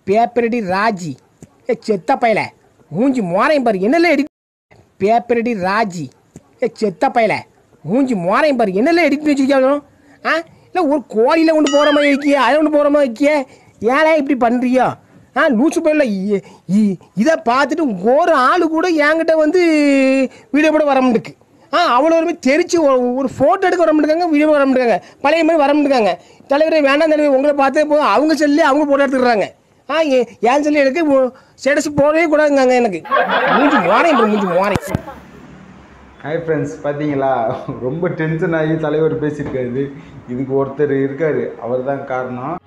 பேப்பரடி ராஜி ஏ செத்த பயல மூஞ்சி மோரையும் பாரு என்னெல்லாம் எடிட் பேப்பரடி ராஜி ஏ செத்த பயல மூஞ்சி மோரையும் பாரு என்னெல்லாம் எடிட் பண்ணி வச்சிருக்கியா ஆ இல்லை ஒரு கோழியில் கொண்டு போகிற மாதிரி இருக்கிய அதை கொண்டு போகிற மாதிரி இருக்கிய ஏழை இப்படி பண்ணுறியோ ஆ லூசு பையில இதை பார்த்துட்டு ஒரு ஆள் கூட என்கிட்ட வந்து வீடியோ போட வர முடியுக்கு ஆ அவ்வளோ ஒரு தெரிச்சு ஒரு- ஒரு ஃபோட்டோ எடுக்க வர மாட்டாங்க வீடியோ வர மாட்டாங்க பழைய மாதிரி வர மாட்டாங்க தலைவரே வேண்டாம் தலைவர் உங்களை பார்த்தே போ அவங்க செல்லி அவங்க போட்டோ எடுத்துக்கிறாங்க ஆ ஏ- என் செல்லி எடுக்க ஸ்டேட்டஸ் போடவே கூடாதுங்க எனக்கு மூஞ்சி மோரையும் பாரு, மூஞ்சி மோரையும் ஹாய் ஃப்ரெண்ட்ஸ் பார்த்தீங்களா ரொம்ப டென்ஷன் ஆகி தலைவர் பேசியிருக்காரு இதுக்கு ஒருத்தர் இருக்காரு அவர் தான் காரணம்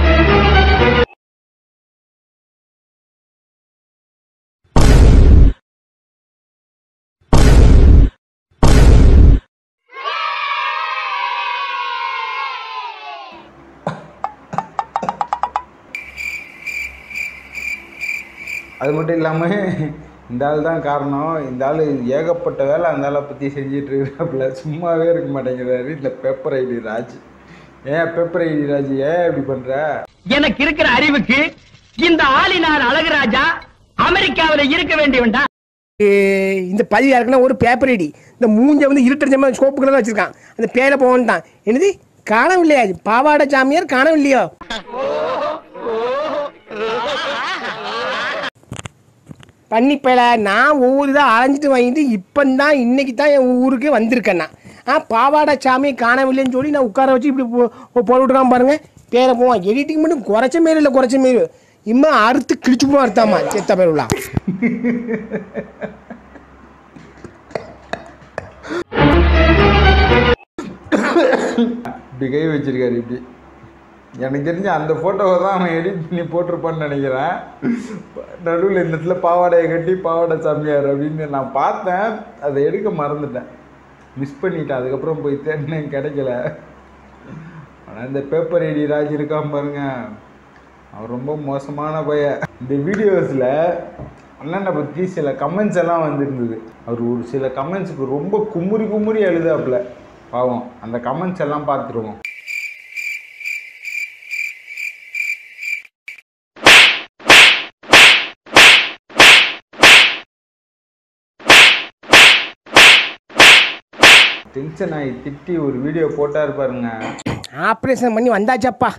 அது மட்டும் இல்லாமல் இந்த ஆள் தான் காரணம் இந்த ஆள் ஏகப்பட்ட வேலை அந்த ஆளை பற்றி செஞ்சிட்டு இருக்கிறாப்புல சும்மாவே இருக்க மாட்டேங்கிறாரு இந்த பேப்பர் ஐடி ராஜ் ஏன் பேப்பர் ஐடி ராஜ் ஏன் இப்படி பண்ணுற எனக்கு இருக்கிற அறிவுக்கு இந்த ஆளினார் அழகுராஜா அமெரிக்காவில இருக்க வேண்டியவன்டா ஏ, இந்த பதிவு யாருக்குன்னா ஒரு பேப்பர் ஐடி இந்த மூஞ்ச வந்து இருட்டடிச்ச மாதிரி சோப்பு கலர் வச்சிருக்கான் அந்த பேரை போகன்ட்டான் என்னது காணவில்லையா பாவாடை சாமியார் காணவில்லையோ பண்ணிப்பல நான் ஒவ்வொரு இதாக அலைஞ்சிட்டு வாங்கிட்டு இப்போ தான் இன்னைக்கு தான் என் ஊருக்கு வந்திருக்கேன் நான் ஆ பாவாடை சாமி காணவில்லைன்னு சொல்லி நான் உட்கார வச்சு இப்படி போ போட்டு விட்றான் பாருங்க பேரை போவான் எடிட்டிங் மட்டும் குறைச்ச மாரி இல்லை குறைச்ச மாரி இம்மா அறுத்து கிழிச்சு போவோம் அறுத்தாமா செத்த பேர் உள்ள இப்படி கை வச்சிருக்காரு இப்படி எனக்கு தெரிஞ்சு அந்த ஃபோட்டோவை தான் அவன் எடிட் பண்ணி போட்டிருப்பான்னு நினைக்கிறேன் நடுவில் இந்த இடத்துல பாவாடையை கட்டி பாவாடை சாமியார் அப்படின்னு நான் பார்த்தேன் அதை எடுக்க மறந்துட்டேன் மிஸ் பண்ணிட்டேன் அதுக்கப்புறம் போய் தேடினேன் கிடைக்கல ஆனால் இந்த பேப்பர் ஐடி ராஜ் இருக்கான் பாருங்க அவர் ரொம்ப மோசமான பையன் இந்த வீடியோஸில் அண்ணனை பற்றி சில கமெண்ட்ஸ் எல்லாம் வந்திருந்தது அவர் ஒரு சில கமெண்ட்ஸுக்கு ரொம்ப குமுறி குமுறி எழுதாப்புல பாவம் அந்த கமெண்ட்ஸ் எல்லாம் பார்த்துருவோம் டென்ஷன் ஆகி திட்டி ஒரு வீடியோ போட்டாரு பாருங்க ஆப்ரேஷன் பண்ணி வந்தாச்சப்பா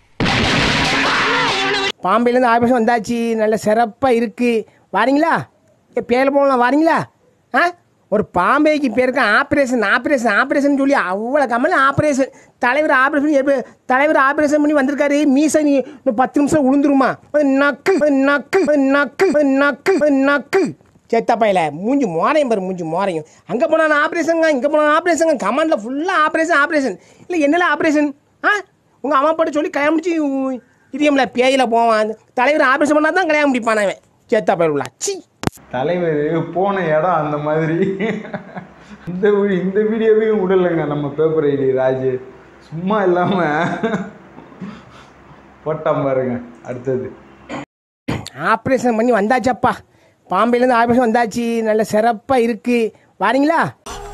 பாம்பேலேருந்து ஆப்ரேஷன் வந்தாச்சு நல்ல சிறப்பாக இருக்குது வாரீங்களா ஏ பேர போகலாம் வாரீங்களா ஆ ஒரு பாம்பேக்கு பேருக்கு ஆப்ரேஷன் ஆப்ரேஷன் ஆப்ரேஷன் சொல்லி அவ்வளோ கமல் ஆப்ரேஷன் தலைவர் ஆப்ரேஷன் எப்படி தலைவர் ஆப்ரேஷன் பண்ணி வந்திருக்காரு மீசை நீ இன்னும் பத்து நிமிஷம் உளுந்துருமா அது நக்கு அது நக்கு அது நக்கு அது நக்கு அது நக்கு செத்த பையல மூஞ்சி மோரையும் பாரு மூஞ்சி மோரையும் அங்கே போனால் ஆப்ரேஷனுங்க இங்கே போனால் ஆப்ரேஷனுங்க கமாண்டில் ஃபுல்லாக ஆப்ரேஷன் ஆப்ரேஷன் இல்லை என்னல ஆப்ரேஷன் ஆ உங்கள் அம்மா பாட்டு சொல்லி கல்யாணம் முடிச்சு இதயம்ல பேயில் போவான் தலைவர் ஆப்ரேஷன் பண்ணால் தான் கல்யாணம் முடிப்பான் அவன் செத்த பயிலுள்ள சி தலைவர் போன இடம் அந்த மாதிரி இந்த வி- இந்த வீடியோவையும் விடலைங்க நம்ம பேப்பர் ஐடி ராஜ் சும்மா இல்லாமல் போட்டான் பாருங்க அடுத்தது ஆப்ரேஷன் பண்ணி வந்தாச்சப்பா பாம்பேலேருந்து ஆப்ரேஷன் வந்தாச்சு நல்ல சிறப்பாக இருக்குது வாரீங்களா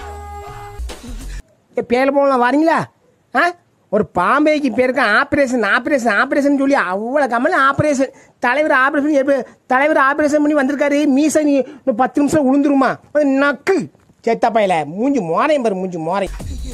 ஏ பேர போகலாம் வாரீங்களா ஆ ஒரு பாம்பேக்கு பேருக்கு ஆப்ரேஷன் ஆப்ரேஷன் ஆப்ரேஷன் சொல்லி அவ்வளோ கமல் ஆப்ரேஷன் தலைவர் ஆப்ரேஷன் எப்படி தலைவர் ஆப்ரேஷன் பண்ணி வந்திருக்காரு மீசை நீ இன்னும் பத்து நிமிஷம் உளுந்துருமா அது நக்கு செத்த பையல மூஞ்சி மோரையும் பாரு மூஞ்சி மோரை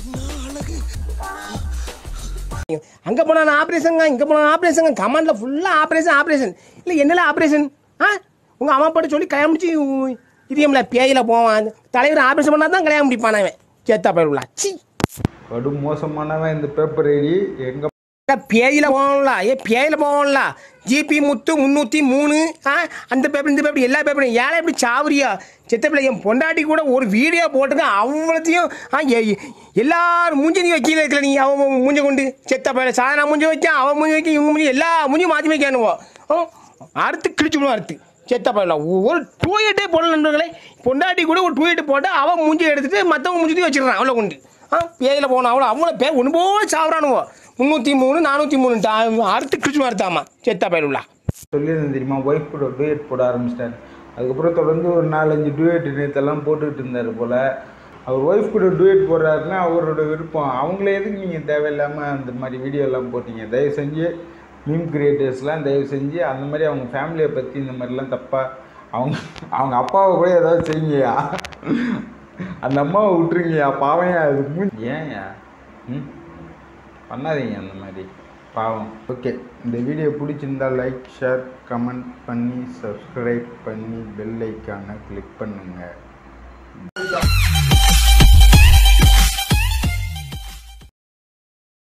அங்க போனா ஆப்ரேஷனுங்க இங்க போனா ஆப்ரேஷனுங்க கமாண்ட்ல ஃபுல்லா ஆப்ரேஷன் ஆப்ரேஷன் இல்ல என்னல ஆப்ரேஷன் ஆ உங்க அம்மா பாட்டு சொல்லி கல்யாணம் முடிச்சு இதயம்ல பேயில போவான் தலைவர் ஆப்ரேஷன் பண்ணா தான் கல்யாணம் முடிப்பான் அவன் செத்தா பயிலுள்ள சி கடும் மோசமானவன் இந்த பேப்பர் ஐடி எங்க பேயில போகல ஏ பேயில போகல ஜிபி முத்து முந்நூற்றி மூணு ஆ அந்த பேப்பர் இந்த பேப்பர் எல்லா பேப்பரும் ஏழை எப்படி சாவரியா செத்த பிள்ளை என் பொண்டாட்டி கூட ஒரு வீடியோ போட்டிருக்கேன் அவ்வளோத்தையும் ஆ எ- எ- எல்லாரும் மூஞ்சி நீ வைக்கல இருக்கல நீ அவன் மூஞ்ச கொண்டு செத்த பிள்ளை சாதனா மூஞ்சி வைக்கான் அவன் மூஞ்சி வைக்க இவங்க மூஞ்சி எல்லா மூஞ்சியும் மாற்றி வைக்கானுவோ ஆ, அறுத்து கிழிச்சு விடுவோம் அறுத்து செத்த பயில ஒரு டூ எயிட்டே போடல நண்பர்களே பொண்டாட்டி கூட ஒரு டூ எயிட் போட்டு அவன் மூஞ்சி எடுத்துட்டு மற்றவங்க மூஞ்சி வச்சிடறான் அவ்வளோ கொண்டு ஆ பேயில போனோம் அவ்வளோ அவ்வளோ பேர் ஒன்று போல சாவறானுவோ முந்நூற்றி மூணு நானூற்றி மூணு டா- அறுத்து கிழிச்சு அறுத்தாமா செத்தா பயிலுள்ளா சொல்லியிருந்தேன் தெரியுமா ஒய்ஃப் கூட டூயட் போட ஆரம்பிச்சிட்டாரு அதுக்கப்புறம் தொடர்ந்து ஒரு நாலஞ்சு டூயட் நேற்றெல்லாம் போட்டுக்கிட்டு இருந்தார் போல் அவர் ஒய்ஃப் கூட டூயட் போடுறாருன்னா அவரோட விருப்பம் அவங்கள எதுக்கு நீங்கள் தேவையில்லாமல் அந்த மாதிரி வீடியோ எல்லாம் போட்டீங்க தயவு செஞ்சு மீம் கிரியேட்டர்ஸ்லாம் தயவு செஞ்சு அந்த மாதிரி அவங்க ஃபேமிலியை பற்றி இந்த மாதிரிலாம் தப்பாக அவங்க அவங்க அப்பாவை கூட ஏதாவது செய்யுங்கய்யா அந்த அம்மாவை விட்டுருங்கய்யா பாவையா அது மூ- ஏன்யா ம் பண்ணாதீங்க அந்த மாதிரி பாவம் ஓகே இந்த வீடியோ பிடிச்சிருந்தா லைக் ஷேர் கமெண்ட் பண்ணி சப்ஸ்கிரைப் பண்ணி பெல் ஐக்கானை கிளிக் பண்ணுங்கள்